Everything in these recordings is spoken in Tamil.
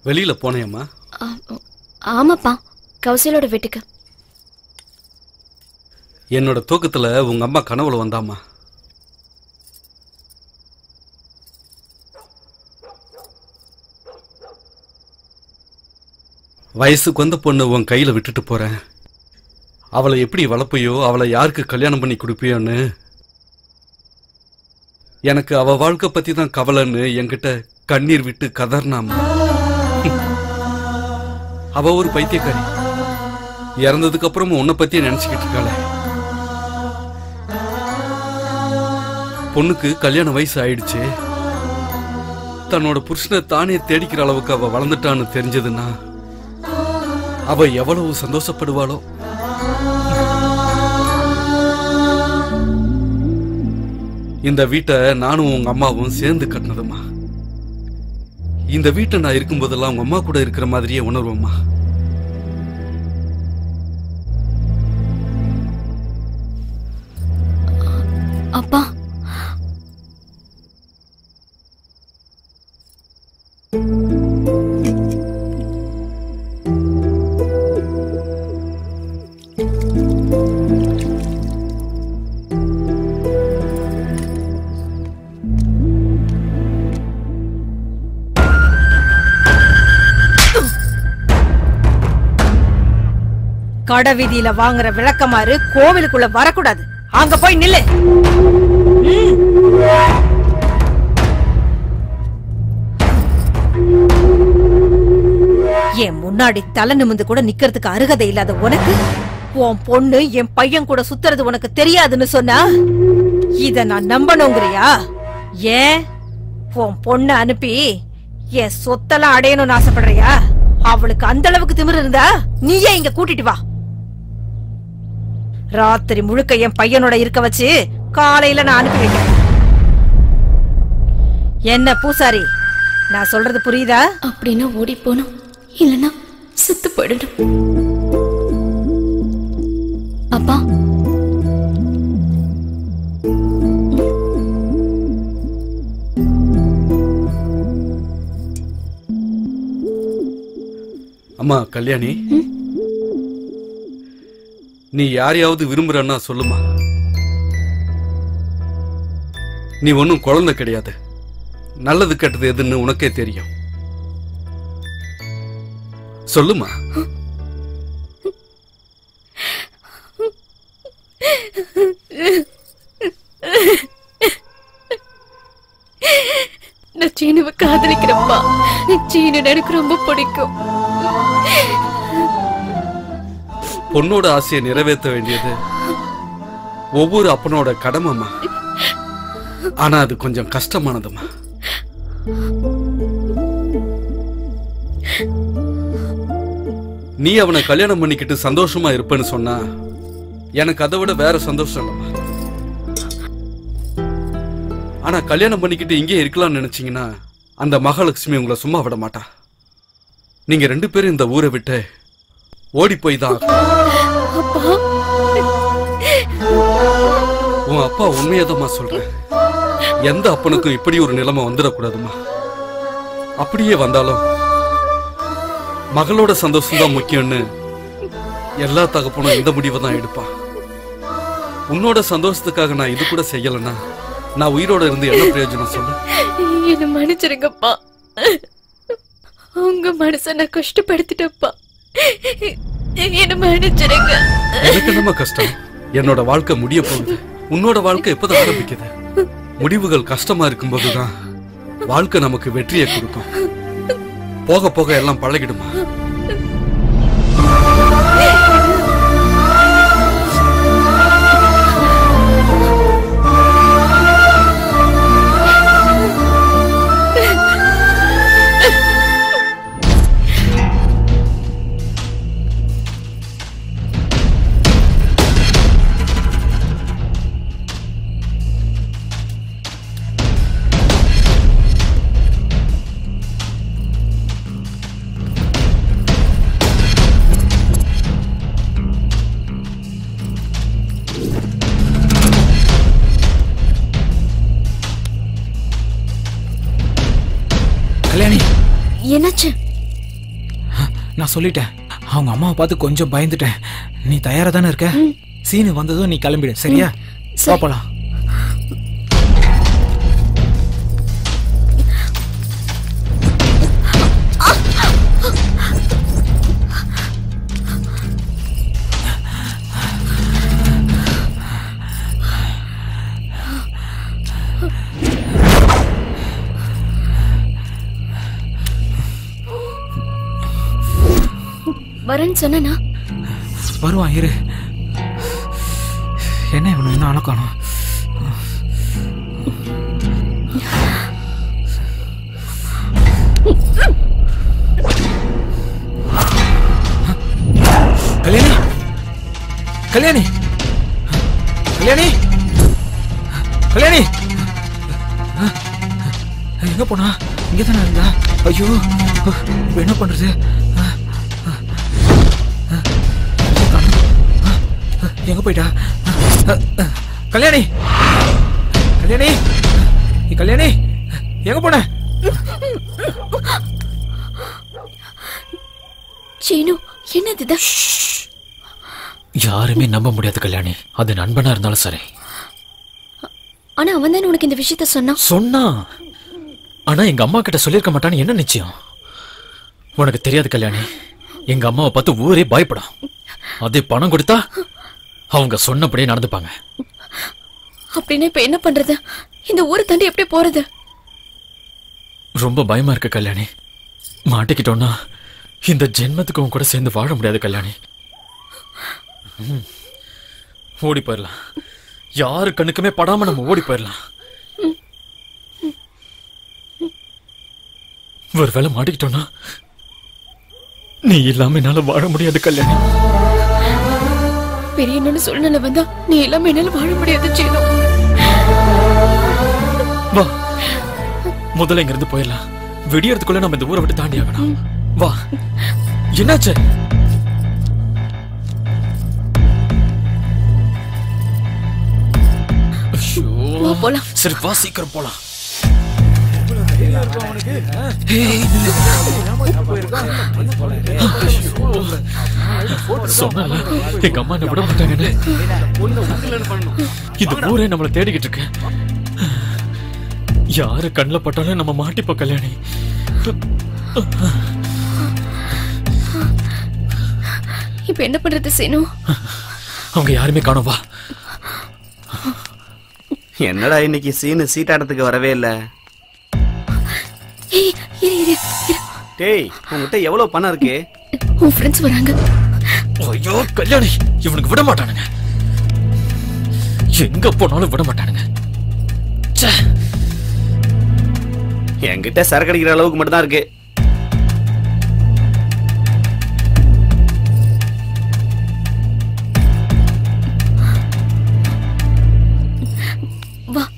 வெளியில போனேம்மா ஆ- ஆமாப்பா கௌசலோட வீட்டுக்கு என்னோட தூக்கத்துல உங்க அம்மா கனவுல வந்தாம்மா வயசுக்கு வந்த பொண்ணு உன் கையில விட்டுட்டு போறேன் அவளை எப்படி வளர்ப்பையோ அவளை யாருக்கு கல்யாணம் பண்ணி கொடுப்பியோன்னு எனக்கு அவ வாழ்க்கை பத்தி தான் கவலைன்னு என்கிட்ட கண்ணீர் விட்டு கதர்னாமா அவ ஒரு பைத்தியக்காரி இறந்ததுக்கு அப்புறமும் உன்னை பத்தியே நினைச்சுக்கிட்டு இருக்காளே பொண்ணுக்கு கல்யாண வயசு ஆயிடுச்சு தன்னோட புருஷனை தானே தேடிக்கிற அளவுக்கு அவ வளர்ந்துட்டான்னு தெரிஞ்சதுன்னா அவ எவ்வளவு சந்தோஷப்படுவாளோ இந்த வீட்டை நானும் உங்க அம்மாவும் சேர்ந்து கட்டினதுமா இந்த வீட்டை நான் இருக்கும்போதெல்லாம் உங்க அம்மா கூட இருக்கிற மாதிரியே உணர்வோம்மா அப்பா கடை வீதியில வாங்குற விளக்கமாறு கோவிலுக்குள்ள வரக்கூடாது அங்க போய் நில்லு ம். என் முன்னாடி தலை நிமிந்து கூட நிக்கிறதுக்கு அருகதை இல்லாத உனக்கு உன் பொண்ணு என் பையன் கூட சுத்துறது உனக்கு தெரியாதுன்னு சொன்னா இத நான் நம்பணுங்கிறியா ஏன் உன் பொண்ணு அனுப்பி என் சொத்தெல்லாம் அடையணும்னு ஆசைப்படுறியா அவளுக்கு அந்த அளவுக்கு திமிரு இருந்தா நீயே இங்க கூட்டிட்டு வா ராத்திரி முழுக்க என் பையனோட இருக்க வச்சு காலையில நான் அனுப்பி வைக்கிறேன் என்ன பூசாரி நான் சொல்றது புரியுதா அப்படின்னா ஓடி போகணும் இல்லைன்னா செத்து போயிடணும் அப்பா அம்மா கல்யாணி நீ யாரையாவது விரும்புறன்னா சொல்லுமா நீ ஒன்னும் குழந்தை கிடையாது நல்லது கெட்டது எதுன்னு உனக்கே தெரியும் சொல்லுமா நான் சீனுவை காதலிக்கிறப்பா சீனு எனக்கு ரொம்ப பிடிக்கும் பொண்ணோட ஆசையை நிறைவேற்ற வேண்டியது ஒவ்வொரு அப்பனோட கடமைமா ஆனா அது கொஞ்சம் கஷ்டமானதுமா நீ அவனை கல்யாணம் பண்ணிக்கிட்டு சந்தோஷமா இருப்பேன்னு சொன்னா எனக்கு அதை விட வேற சந்தோஷம் இல்லம்மா ஆனா கல்யாணம் பண்ணிக்கிட்டு இங்கே இருக்கலாம்னு நினைச்சீங்கன்னா அந்த மகாலட்சுமி உங்களை சும்மா விட மாட்டா நீங்க ரெண்டு பேரும் இந்த ஊரை விட்டு ஓடி போய் தான் ஆகணும். உன் அப்பா உண்மையதம்மா சொல்றேன் எந்த அப்பனுக்கும் இப்படி ஒரு நிலைமை வந்துடக்கூடாதுமா அப்படியே வந்தாலும் மகளோட சந்தோஷம் தான் முக்கியம்னு எல்லா தகப்பனும் இந்த முடிவை தான் எடுப்பான் உன்னோட சந்தோஷத்துக்காக நான் இது கூட செய்யலைன்னா நான் உயிரோட இருந்து என்ன பிரயோஜனம் சொல்லு என்ன மன்னிச்சிருங்கப்பா உங்க மனச நான் கஷ்டப்படுத்திட்டப்பா என்ன மன்னிச்சிருங்க எனக்கு என்னம்மா கஷ்டம் என்னோட வாழ்க்கை முடிய போகுது உன்னோட வாழ்க்கை எப்போதான் ஆரம்பிக்குது முடிவுகள் கஷ்டமா இருக்கும்போதுதான் வாழ்க்கை நமக்கு வெற்றியை கொடுக்கும் போக போக எல்லாம் பழகிடுமா நான் சொல்லிட்டேன் அவங்க அம்மாவை பார்த்து கொஞ்சம் பயந்துட்டேன் நீ தயாரா தானே இருக்க சீனு வந்ததும் நீ கிளம்பிடு சரியா சரி. பாப்பலாம் வரேன்னு சொன்னா வருவான் இரு என்ன இவனு இன்னும் அழக்கானோ கல்யாணி கல்யாணி கல்யாணி கல்யாணி எங்க போனா இங்க தானே இருந்தா ஐயோ இப்ப என்ன பண்றது எங்க போயிட்டா கல்யாணி கல்யாணி நீ கல்யாணி எங்க போன சீனு என்னது இது யாருமே நம்ப முடியாது கல்யாணி அது நண்பனா இருந்தாலும் சரி ஆனா அவன் தானே உனக்கு இந்த விஷயத்த சொன்னான் சொன்னா ஆனா எங்க அம்மா கிட்ட சொல்லியிருக்க மாட்டான்னு என்ன நிச்சயம் உனக்கு தெரியாது கல்யாணி எங்க அம்மாவை பார்த்து ஊரே பயப்படும் அதே பணம் கொடுத்தா அவங்க சொன்னபடியே நடந்துப்பாங்க அப்படின்னா இப்ப என்ன பண்றது இந்த ஊரை தாண்டி எப்படி போறது ரொம்ப பயமா இருக்கு கல்யாணி மாட்டிக்கிட்டோம்னா இந்த ஜென்மத்துக்கு உன் கூட சேர்ந்து வாழ முடியாது கல்யாணி ம். ஓடி போயிடலாம் யாரு கண்ணுக்குமே படாம நம்ம ஓடி போயிடலாம் ஒருவேளை மாட்டிக்கிட்டோம்னா நீ இல்லாம என்னால வாழ முடியாது கல்யாணி பெரியன்னு சூழ்நிலை வந்தா நீ இல்லாம என்னால வாழ முடியாது சீனு வா முதல்ல இங்க இருந்து போயிடலாம் விடியறதுக்குள்ள நம்ம இந்த ஊரை விட்டு தாண்டி ஆகணும் வா என்னாச்சு ஐயோ. வா போலாம் சரி வா சீக்கிரம் போலாம் சொன்னல எங்க அம்மா என்ன விட மாட்டாங்கன்னு இந்த ஊரே நம்மளை தேடிக்கிட்டு இருக்கு யாரு கண்ணில் பட்டாலும் நம்ம மாட்டிப்போம் கல்யாணி இப்ப என்ன பண்றது சீனு அவங்க யாருமே காணோம் வா என்னடா இன்னைக்கு சீனு சீட்டாட்டத்துக்கு வரவே இல்ல ஏய் இரு இரு இரு டேய் உங்ககிட்ட எவ்வளவு பணம் இருக்கு உன் ஃப்ரெண்ட்ஸ் வராங்க ஐயோ கல்யாணி இவனுக்கு விட மாட்டானுங்க எங்க போனாலும் விட மாட்டானுங்க ச்சே என்கிட்ட சரக்கு அடிக்கிற அளவுக்கு மட்டும் தான் இருக்கு வா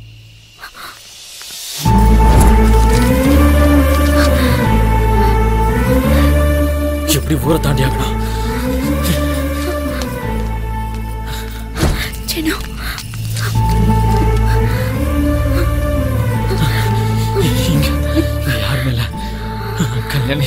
எப்படி ஊரை தாண்டி ஆகணும் சீனு இங்க இங்க யாருமே இல்ல கல்யாணி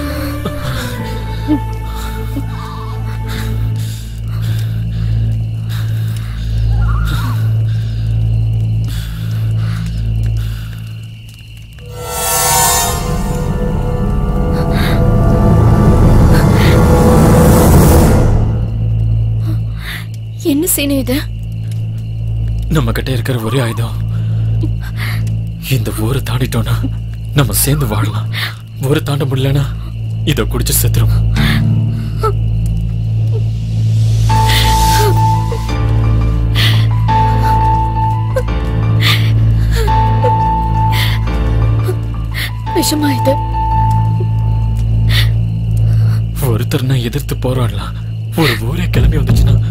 என்ன சீனு இது நம்ம கிட்ட இருக்கிற ஒரே ஆயுதம் இந்த ஊரை தாண்டிட்டோம்னா நம்ம சேர்ந்து வாழலாம் ஊரை தாண்ட முடியலனா இத குடிச்சு செத்துரும் விஷமா இது ஒருத்தர் நான் எதிர்த்து போராடலாம் ஒரு ஊரே கிளம்பி வந்துச்சுன்னா